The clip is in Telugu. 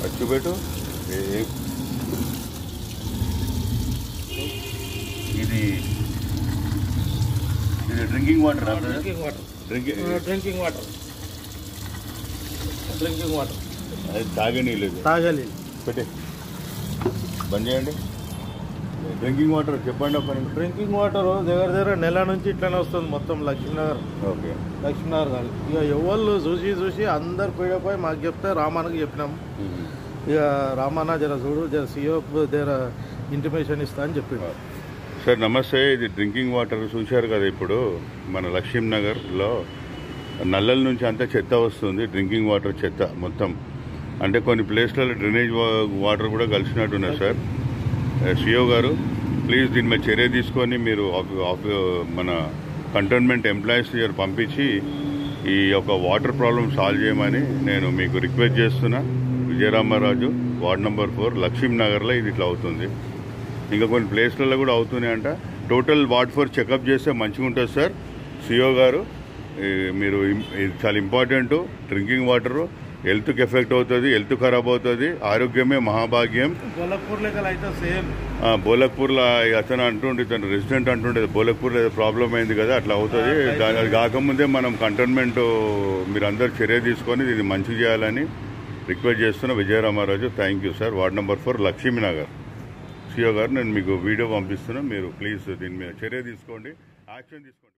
చూపెట్టు ఏ- ఏ- ఇది ఇది drinking water drinking water drinking drinking water drinking water అది తాగే నీళ్ళు ఇది తాగాలి పెట్టే బంద్ చేయండి డ్రింకింగ్ వాటర్ చెప్పండి ఒక నిమిషం. డ్రింకింగ్ వాటర్ దగ్గర దగ్గర నెల నుంచి ఇట్లానే వస్తుంది మొత్తం లక్ష్మీనగర్ ఓకే లక్ష్మీనగర్ కాదు ఇక ఎవళ్ళు చూసి చూసి అందరు పోయిపోయి మాకు చెప్తే రామానికి చెప్పినాం ఇక రామాన్న జర చూడు జర సీఓ దగ్గర ఇంటిమేషన్ ఇస్తా అని చెప్పిండు సార్ నమస్తే ఇది డ్రింకింగ్ వాటర్ చూశారు కదా ఇప్పుడు మన లక్ష్మీ నగర్లో నల్లల నుంచి అంతా చెత్త వస్తుంది డ్రింకింగ్ వాటర్ చెత్త మొత్తం అంటే కొన్ని ప్లేస్లలో డ్రైనేజ్ వా- వాటర్ కూడా కలిసినట్టున్నారు సార్ సిఓ గారు ప్లీజ్ దీని మీద చర్య తీసుకొని మీరు ఆఫ్- ఆఫ్- మన కంటోన్మెంట్ ఎంప్లాయీస్ దగ్గర పంపించి ఈ యొక్క వాటర్ ప్రాబ్లం సాల్వ్ చేయమని నేను మీకు రిక్వెస్ట్ చేస్తున్నా Vijayaramaraju ward number four Lakshmi నగర్లో ఇది ఇట్లా అవుతుంది ఇంకా కొన్ని ప్లేస్లలో కూడా అవుతున్నాయి అంట టోటల్ వార్డ్ ఫోర్ చెకప్ చేస్తే మంచిగా ఉంటుంది సార్ సిఓ గారు ఈ మీరు ఇం- ఇది చాలా ఇంపార్టెంట్ డ్రింకింగ్ వాటర్ హెల్త్కి ఎఫెక్ట్ అవుతుంది హెల్త్ ఖరాబ్ అవుతుంది ఆరోగ్యమే మహాభాగ్యం గొల్లపూర్ లెక్కలు అయితే సేమ్ ఆ, బోలక్పూర్లో అతను అంటుండే తను రెసిడెంట్ అంటుండే బోలక్పూర్లో ఏదో ప్రాబ్లం అయింది కదా అట్లా అవుతుంది దాని అది కాకముందే మనం కంటోన్మెంట్ మీరు అందరు చర్య తీసుకొని ఇది మంచి చేయాలని రిక్వెస్ట్ చేస్తున్న Vijayaramaraju thank you sir ward number four Lakshminagar CO garu నేను మీకు వీడియో పంపిస్తున్నా మీరు ప్లీజ్ దీని మీద చర్య తీసుకోండి యాక్షన్ తీసుకోండి